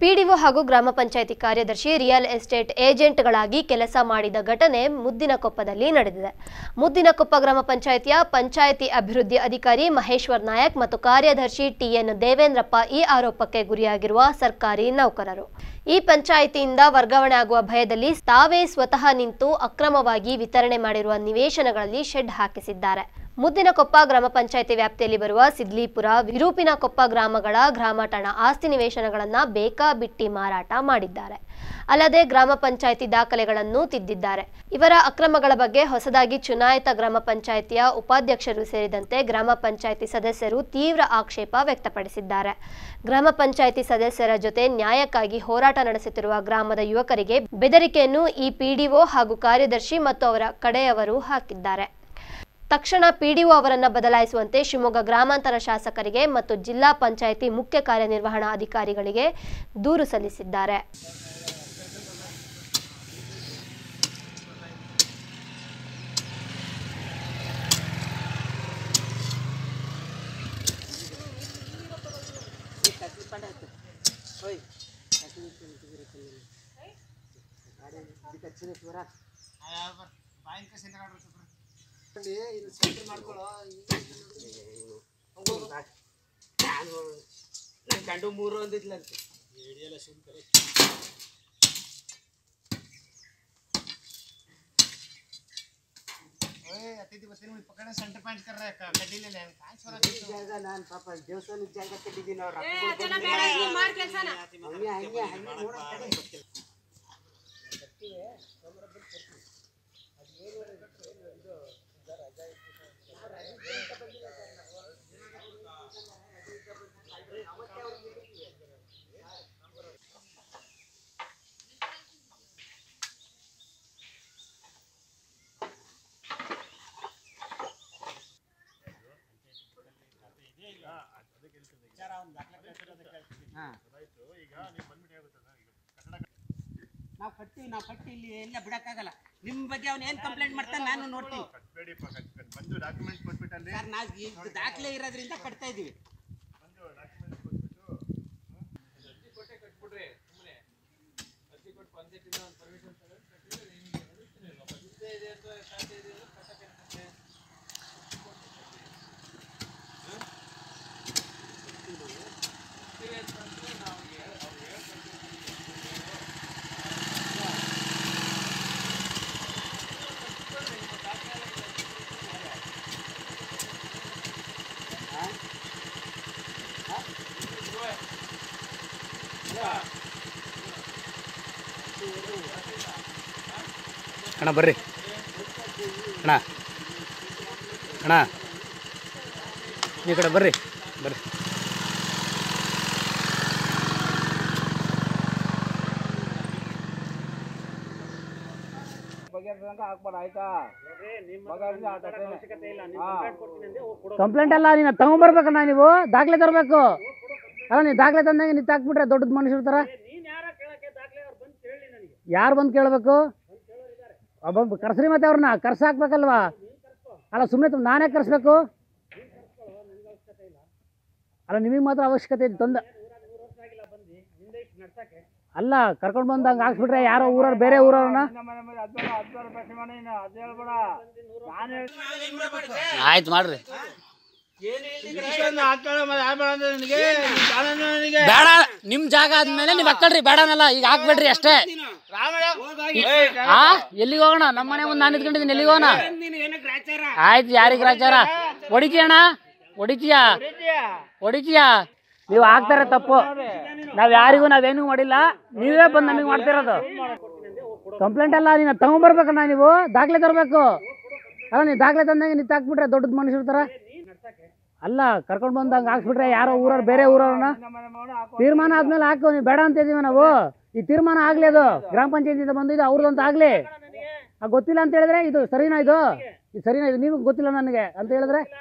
PDO ಹಾಗೂ ಗ್ರಾಮ ಪಂಚಾಯಿತಿ ಕಾರ್ಯದರ್ಶಿ ರಿಯಲ್ ಎಸ್ಟೇಟ್ ಏಜೆಂಟ್ಗಳಾಗಿ ಕೆಲಸ ಮಾಡಿದ ಘಟನೆ ಮುದ್ದಿನಕೊಪ್ಪದಲ್ಲಿ ನಡೆದಿದೆ ಮುದ್ದಿನಕೊಪ್ಪ ಗ್ರಾಮ ಪಂಚಾಯಿತಿಯ ಪಂಚಾಯಿತಿ ಅಭಿವೃದ್ಧಿ ಅಧಿಕಾರಿ ಮಹೇಶ್ವರ್ ನಾಯಕ್ ಮತ್ತು ಕಾರ್ಯದರ್ಶಿ ಟಿಎನ್ ದೇವೇಂದ್ರಪ್ಪ ಈ ಆರೋಪಕ್ಕೆ ಗುರಿಯಾಗಿರುವ ಸರ್ಕಾರಿ ನೌಕರರು ಈ ಪಂಚಾಯಿತಿಯಿಂದ ವರ್ಗಾವಣೆ ಆಗುವ ಭಯದಲ್ಲಿ ತಾವೇ ಸ್ವತಃ ನಿಂತು ಅಕ್ರಮವಾಗಿ ವಿತರಣೆ ಮಾಡಿರುವ ನಿವೇಶನಗಳಲ್ಲಿ ಶೆಡ್ ಹಾಕಿಸಿದ್ದಾರೆ ಮುದ್ದಿನಕೊಪ್ಪ ಗ್ರಾಮ ಪಂಚಾಯಿತಿ ವ್ಯಾಪ್ತಿಯಲ್ಲಿ ಬರುವ ಸಿದ್ಲಿಪುರ ವಿರೂಪಿನಕೊಪ್ಪ ಗ್ರಾಮಗಳ ಗ್ರಾಮಠಣ ಆಸ್ತಿ ನಿವೇಶನಗಳನ್ನ ಬೇಕಾಬಿಟ್ಟಿ ಮಾರಾಟ ಮಾಡಿದ್ದಾರೆ ಅಲ್ಲದೆ ಗ್ರಾಮ ಪಂಚಾಯಿತಿ ದಾಖಲೆಗಳನ್ನು ತಿದ್ದಿದ್ದಾರೆ ಇವರ ಅಕ್ರಮಗಳ ಬಗ್ಗೆ ಹೊಸದಾಗಿ ಚುನಾಯಿತ ಗ್ರಾಮ ಪಂಚಾಯಿತಿಯ ಉಪಾಧ್ಯಕ್ಷರು ಸೇರಿದಂತೆ ಗ್ರಾಮ ಪಂಚಾಯಿತಿ ಸದಸ್ಯರು ತೀವ್ರ ಆಕ್ಷೇಪ ವ್ಯಕ್ತಪಡಿಸಿದ್ದಾರೆ ಗ್ರಾಮ ಪಂಚಾಯಿತಿ ಸದಸ್ಯರ ಜೊತೆ ನ್ಯಾಯಕ್ಕಾಗಿ ಹೋರಾಟ ನಡೆಸುತ್ತಿರುವ ಗ್ರಾಮದ ಯುವಕರಿಗೆ ಬೆದರಿಕೆಯನ್ನು ಈ ಪಿಡಿಒ ಹಾಗೂ ಕಾರ್ಯದರ್ಶಿ ಮತ್ತು ಅವರ ಕಡೆಯವರು ಹಾಕಿದ್ದಾರೆ ತಕ್ಷಣ ಪಿಡಿಒ ಅವರನ್ನ ಬದಲಾಯಿಸುವಂತೆ ಶಿವಮೊಗ್ಗ ಗ್ರಾಮಾಂತರ ಶಾಸಕರಿಗೆ ಮತ್ತು ಜಿಲ್ಲಾ ಪಂಚಾಯಿತಿ ಮುಖ್ಯ ಕಾರ್ಯನಿರ್ವಹಣಾ ಅಧಿಕಾರಿಗಳಿಗೆ ದೂರು ಸಲ್ಲಿಸಿದ್ದಾರೆ ಗಂಡು ಮೂರು ಒಂದಿದ್ಲಂತೆ ಜಾಗ ನಾನ್ ಪಾಪ ದೇವಸ್ಥಾನದ ಜಾಗ ಕಟ್ಟಿದ್ದೀನಿ ಅವ್ರ ಹಂಗೆ ಹಂಗೆ ಹಂಗೆ ನೋಡೋದ್ ಕಡೆ. ನಾವು ಕಟ್ತೀವಿ ನಾವು ಕಟ್ಟಿ ಇಲ್ಲಿ ಎಲ್ಲ ಬಿಡಕ್ಕಾಗಲ್ಲ ನಿಮ್ ಬಗ್ಗೆ ಅವ್ನು ಏನ್ ಕಂಪ್ಲೇಂಟ್ ಮಾಡ್ತಾನೆ ನಾನು ನೋಡ್ತೀನಿ ಬೇಡಿಪ್ಪ ಕಟ್ಕೊಂಡು ಬಂದು ಡಾಕ್ಯುಮೆಂಟ್ಸ್ ಕೊಟ್ಬಿಟ್ಟಲ್ಲಿ ಸರ್ ನಾವು ಈಗ ದಾಖಲೆ ಇರೋದ್ರಿಂದ ಕಟ್ತಾ ಇದೀವಿ ಬಂದು ಡಾಕ್ಯುಮೆಂಟ್ಸ್ ಕೊಟ್ಬಿಟ್ಟು ಅಣ್ಣ ಬರ್ರಿ ಅಣ್ಣ ಅಣ್ಣ ಈ ಕಡೆ ಬರ್ರಿ ಬರ್ರಿ ಕಂಪ್ಲೇಂಟ್ ಅಲ್ಲ ನೀನು ತಗೊಂಬರ್ಬೇಕಣ್ಣ ನೀವು ದಾಖಲೆ ತರಬೇಕು ಅಲ್ಲ ನೀವು ದಾಖಲೆ ತಂದಂಗೆ ನೀವು ಹಾಕ್ಬಿಟ್ರೆ ದೊಡ್ಡದ ಮನುಷ್ಯರ ಥರ ಯಾರು ಬಂದು ಕೇಳಬೇಕು ಬಂದು ಕರ್ಸ್ರಿ ಮತ್ತೆ ಅವ್ರನ್ನ ಕರ್ಸ್ ಹಾಕ್ಬೇಕಲ್ವಾ ಅಲ್ಲ ಸುಮ್ಮನೆ ನಾನೇ ಕರ್ಸ್ಬೇಕು ಅಲ್ಲ ನಿಮಗೆ ಮಾತ್ರ ಅವಶ್ಯಕತೆ ಇದೆ ತೊಂದ ಅಲ್ಲ ಕರ್ಕೊಂಡು ಬಂದು ಹಂಗೆ ಹಾಕ್ಸ್ಬಿಟ್ರೆ ಯಾರೋ ಊರವ್ರು ಬೇರೆ ಊರವ್ರನ್ನ ಆಯ್ತು ಮಾಡ್ರಿ ಬೇಡ ನಿಮ್ ಜಾಗ ಆದ್ಮೇಲೆ ನೀವ್ ಹಾಕೊಳ್ರಿ ಬೇಡನಲ್ಲ ಈಗ ಹಾಕ್ಬೇಡ್ರಿ ಅಷ್ಟೇ ಆ ಎಲ್ಲಿಗೆ ಹೋಗೋಣ ನಮ್ಮ ಮನೆ ಮುಂದೆ ನಾನು ಇದ್ಕೊಂಡಿದ್ದೀನಿ ಎಲ್ಲಿಗೆ ಹೋಗೋಣ ಆಯ್ತು ಯಾರಿಗೆ ರಾಚಾರ ಹೊಡಿತೀಯಣ್ಣ ಹೊಡಿತೀಯ ಹೊಡಿತೀಯ ನೀವು ಹಾಕ್ತಾರೆ ತಪ್ಪು ನಾವ್ ಯಾರಿಗೂ ನಾವೇನು ಮಾಡಿಲ್ಲ ನೀವೇ ಬಂದು ನಮಗೆ ಮಾಡ್ತಿರೋದು ಕಂಪ್ಲೇಂಟ್ ಅಲ್ಲ ನೀನು ತಗೊಂಬರ್ಬೇಕಣ್ಣ ನೀವು ದಾಖಲೆ ತರಬೇಕು ಅಲ್ಲ ನೀವು ದಾಖಲೆ ತಂದಂಗೆ ನಿಂತು ಹಾಕ್ಬಿಟ್ರೆ ದೊಡ್ಡದ ಮನುಷ್ಯರ ಥರ ಅಲ್ಲ ಕರ್ಕೊಂಡು ಬಂದು ಹಂಗೆ ಹಾಕ್ಸ್ಬಿಟ್ರೆ ಯಾರೋ ಊರವ್ರು ಬೇರೆ ಊರವ್ರನ್ನ ತೀರ್ಮಾನ ಆದ್ಮೇಲೆ ಹಾಕು ನೀವು ಬೇಡ ಅಂತ ಇದೀವಿ ನಾವು ಈ ತೀರ್ಮಾನ ಆಗ್ಲಿ ಅದು ಗ್ರಾಮ ಪಂಚಾಯತಿಯಿಂದ ಬಂದು ಇದು ಅವ್ರದ್ದು ಅಂತ ಆಗ್ಲಿ ಆ, ಗೊತ್ತಿಲ್ಲ ಅಂತ ಹೇಳಿದ್ರೆ ಇದು ಸರಿನಾ ಇದು ಇದು ಸರಿನಾ ಇದು ನೀವು ಗೊತ್ತಿಲ್ಲ ನನಗೆ ಅಂತ ಹೇಳಿದ್ರೆ